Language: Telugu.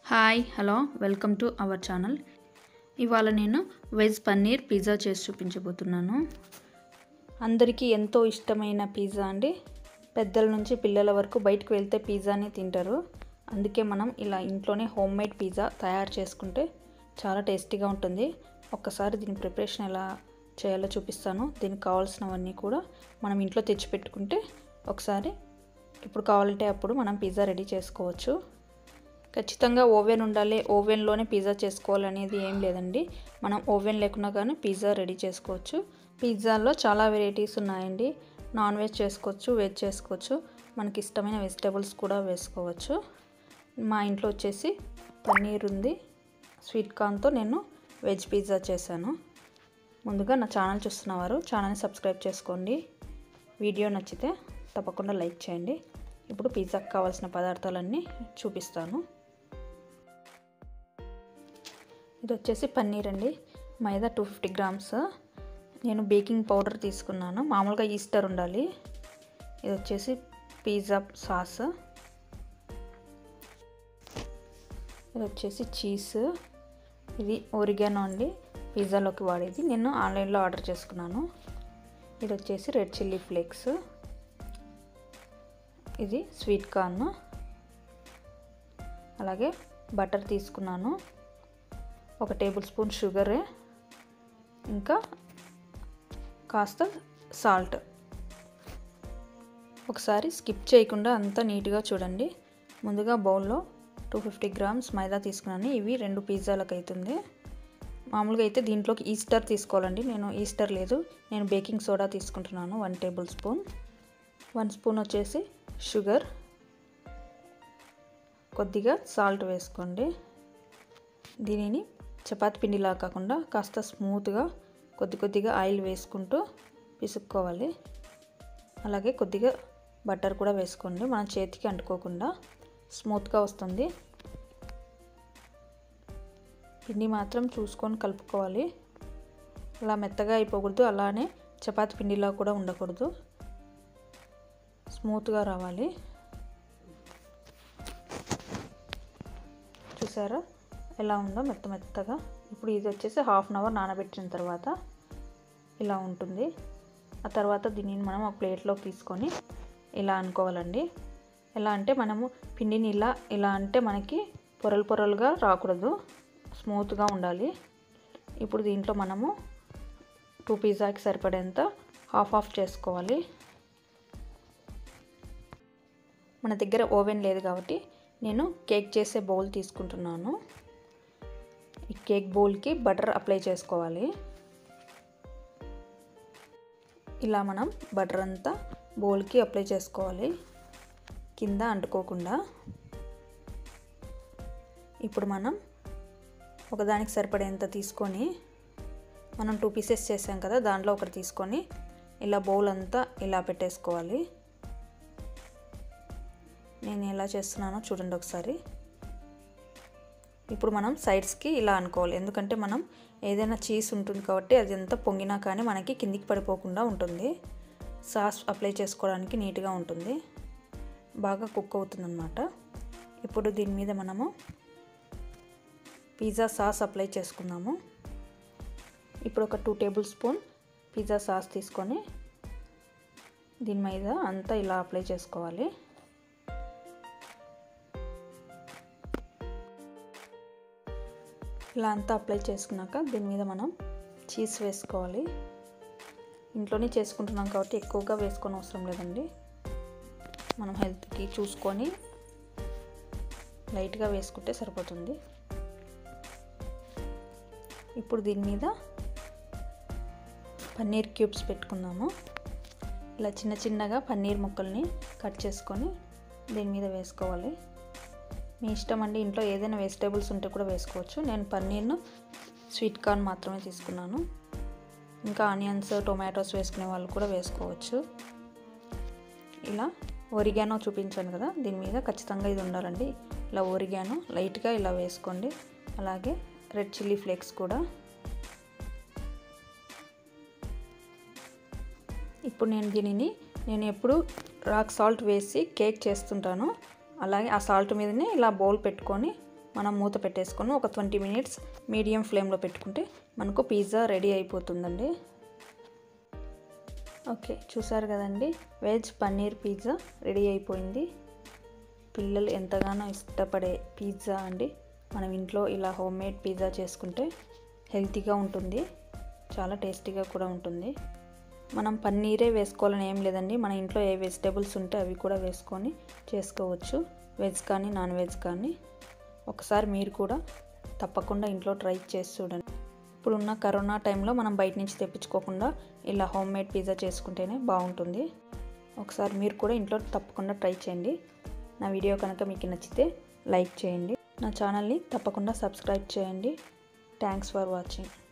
hi hello welcome to our channel ఇవాళ నేను వెజ్ పన్నీర్ పిజ్జా చేసి చూపించబోతున్నాను అందరికీ ఎంతో ఇష్టమైన పిజ్జా అండి పెద్దల నుంచి పిల్లల వరకు బయటకు వెళ్తే పిజ్జానే తింటారు అందుకే మనం ఇలా ఇంట్లోనే హోమ్ మేడ్ పిజ్జా తయారు చేసుకుంటే చాలా టేస్టీగా ఉంటుంది ఒక్కసారి దీని ప్రిపరేషన్ ఎలా చేయాలో చూపిస్తాను దీనికి కావాల్సినవన్నీ కూడా మనం ఇంట్లో తెచ్చిపెట్టుకుంటే ఒకసారి ఇప్పుడు కావాలంటే అప్పుడు మనం పిజ్జా రెడీ చేసుకోవచ్చు ఖచ్చితంగా ఓవెన్ ఉండాలి ఓవెన్లోనే పిజ్జా చేసుకోవాలనేది ఏం లేదండి మనం ఓవెన్ లేకున్నా కానీ పిజ్జా రెడీ చేసుకోవచ్చు పిజ్జాలో చాలా వెరైటీస్ ఉన్నాయండి నాన్ వెజ్ చేసుకోవచ్చు వెజ్ చేసుకోవచ్చు మనకి ఇష్టమైన వెజిటేబుల్స్ కూడా వేసుకోవచ్చు మా ఇంట్లో వచ్చేసి పన్నీర్ ఉంది స్వీట్ కార్న్తో నేను వెజ్ పిజ్జా చేశాను ముందుగా నా ఛానల్ చూస్తున్నవారు ఛానల్ని సబ్స్క్రైబ్ చేసుకోండి వీడియో నచ్చితే తప్పకుండా లైక్ చేయండి ఇప్పుడు పిజ్జాకి కావాల్సిన పదార్థాలన్నీ చూపిస్తాను ఇది వచ్చేసి పన్నీర్ అండి మైదా టూ ఫిఫ్టీ గ్రామ్స్ నేను బేకింగ్ పౌడర్ తీసుకున్నాను మామూలుగా ఈస్టర్ ఉండాలి ఇది వచ్చేసి పిజ్జా సాస్ ఇది వచ్చేసి చీజ్ ఇది ఒరిగానో అండి పిజ్జాలోకి వాడేది నేను ఆన్లైన్లో ఆర్డర్ చేసుకున్నాను ఇది వచ్చేసి రెడ్ చిల్లీ ఫ్లేక్స్ ఇది స్వీట్ కార్న్ అలాగే బటర్ తీసుకున్నాను ఒక టేబుల్ స్పూన్ షుగర్ ఇంకా కాస్త సాల్ట్ ఒకసారి స్కిప్ చేయకుండా అంతా నీట్గా చూడండి ముందుగా బౌల్లో టూ ఫిఫ్టీ గ్రామ్స్ మైదా తీసుకున్నాను ఇవి రెండు పిజ్జాలకు అవుతుంది మామూలుగా అయితే దీంట్లోకి ఈస్టర్ తీసుకోవాలండి నేను ఈస్టర్ లేదు నేను బేకింగ్ సోడా తీసుకుంటున్నాను one tablespoon one spoon వచ్చేసి షుగర్ కొద్దిగా సాల్ట్ వేసుకోండి దీనిని చపాతి పిండిలా కాకుండా కాస్త స్మూత్గా కొద్ది కొద్దిగా ఆయిల్ వేసుకుంటూ పిసుక్కోవాలి అలాగే కొద్దిగా బటర్ కూడా వేసుకోండి మన చేతికి అంటుకోకుండా స్మూత్గా వస్తుంది పిండి మాత్రం చూసుకొని కలుపుకోవాలి అలా మెత్తగా అయిపోకూడదు అలానే చపాతి పిండిలా కూడా ఉండకూడదు స్మూత్గా రావాలి చూసారా ఎలా ఉందో మెత్త మెత్తగా ఇప్పుడు ఇది వచ్చేసి హాఫ్ అన్ అవర్ నానబెట్టిన తర్వాత ఇలా ఉంటుంది ఆ తర్వాత దీనిని మనం ఒక ప్లేట్లోకి తీసుకొని ఇలా అనుకోవాలండి ఎలా అంటే మనము పిండిని ఇలా ఇలా అంటే మనకి పొరలు పొరలుగా రాకూడదు స్మూత్గా ఉండాలి ఇప్పుడు దీంట్లో మనము టూ పిజ్జాకి సరిపడేంత హాఫ్ ఆఫ్ చేసుకోవాలి మన దగ్గర ఓవెన్ లేదు కాబట్టి నేను కేక్ చేసే బౌల్ తీసుకుంటున్నాను ఈ కేక్ బౌల్కి బటర్ అప్లై చేసుకోవాలి ఇలా మనం బటర్ అంతా బౌల్కి అప్లై చేసుకోవాలి కింద అంటుకోకుండా ఇప్పుడు మనం ఒకదానికి సరిపడేంత తీసుకొని మనం టూ పీసెస్ చేసాం కదా దాంట్లో ఒకటి తీసుకొని ఇలా బౌల్ అంతా ఇలా పెట్టేసుకోవాలి నేను ఎలా చేస్తున్నానో చూడండి ఒకసారి ఇప్పుడు మనం సైడ్స్కి ఇలా అనుకోవాలి ఎందుకంటే మనం ఏదైనా చీజ్ ఉంటుంది కాబట్టి అది ఎంత పొంగినా కానీ మనకి కిందికి పడిపోకుండా ఉంటుంది సాస్ అప్లై చేసుకోవడానికి నీట్గా ఉంటుంది బాగా కుక్ అవుతుందన్నమాట ఇప్పుడు దీని మీద మనము పిజ్జా సాస్ అప్లై చేసుకుందాము ఇప్పుడు ఒక two tablespoon pizza sauce తీసుకొని దీని మీద అంతా ఇలా అప్లై చేసుకోవాలి ఇలా అంతా అప్లై చేసుకున్నాక దీని మీద మనం చీజ్ వేసుకోవాలి ఇంట్లోనే చేసుకుంటున్నాం కాబట్టి ఎక్కువగా వేసుకొని అవసరం లేదండి మనం హెల్త్కి చూసుకొని లైట్గా వేసుకుంటే సరిపోతుంది ఇప్పుడు దీని మీద పన్నీర్ క్యూబ్స్ పెట్టుకుందాము ఇలా చిన్న చిన్నగా పన్నీర్ ముక్కల్ని కట్ చేసుకొని దీని మీద వేసుకోవాలి మీ ఇష్టం అండి ఇంట్లో ఏదైనా వెజిటేబుల్స్ ఉంటే కూడా వేసుకోవచ్చు నేను పన్నీర్ను స్వీట్ కార్న్ మాత్రమే తీసుకున్నాను ఇంకా ఆనియన్స్ టొమాటోస్ వేసుకునే వాళ్ళు కూడా వేసుకోవచ్చు ఇలా ఒరిగానో చూపించాను కదా దీని మీద ఖచ్చితంగా ఇది ఉండాలండి ఇలా ఒరిగానో లైట్గా ఇలా వేసుకోండి అలాగే రెడ్ చిల్లీ ఫ్లేక్స్ కూడా ఇప్పుడు నేను దీనిని నేను ఎప్పుడు రాక్ సాల్ట్ వేసి కేక్ చేస్తుంటాను అలాగే ఆ సాల్ట్ మీదనే ఇలా బౌల్ పెట్టుకొని మనం మూత పెట్టేసుకొని ఒక ట్వంటీ మినిట్స్ మీడియం ఫ్లేమ్లో పెట్టుకుంటే మనకు పిజ్జా రెడీ అయిపోతుందండి ఓకే చూసారు కదండి వెజ్ పన్నీర్ పిజ్జా రెడీ అయిపోయింది పిల్లలు ఎంతగానో ఇష్టపడే పిజ్జా అండి మనం ఇంట్లో ఇలా హోమ్ మేడ్ పిజ్జా చేసుకుంటే హెల్తీగా ఉంటుంది చాలా టేస్టీగా కూడా ఉంటుంది మనం పన్నీరే వేసుకోవాలని ఏం లేదండి మన ఇంట్లో ఏ వెజిటేబుల్స్ ఉంటే అవి కూడా వేసుకొని చేసుకోవచ్చు వెజ్ కానీ నాన్ వెజ్ కానీ ఒకసారి మీరు కూడా తప్పకుండా ఇంట్లో ట్రై చేసి చూడండి ఇప్పుడున్న కరోనా టైంలో మనం బయట నుంచి తెప్పించుకోకుండా ఇలా హోమ్ మేడ్ పిజ్జా చేసుకుంటేనే బాగుంటుంది ఒకసారి మీరు కూడా ఇంట్లో తప్పకుండా ట్రై చేయండి నా వీడియో కనుక మీకు నచ్చితే లైక్ చేయండి నా ఛానల్ని తప్పకుండా సబ్స్క్రైబ్ చేయండి థ్యాంక్స్ ఫర్ వాచింగ్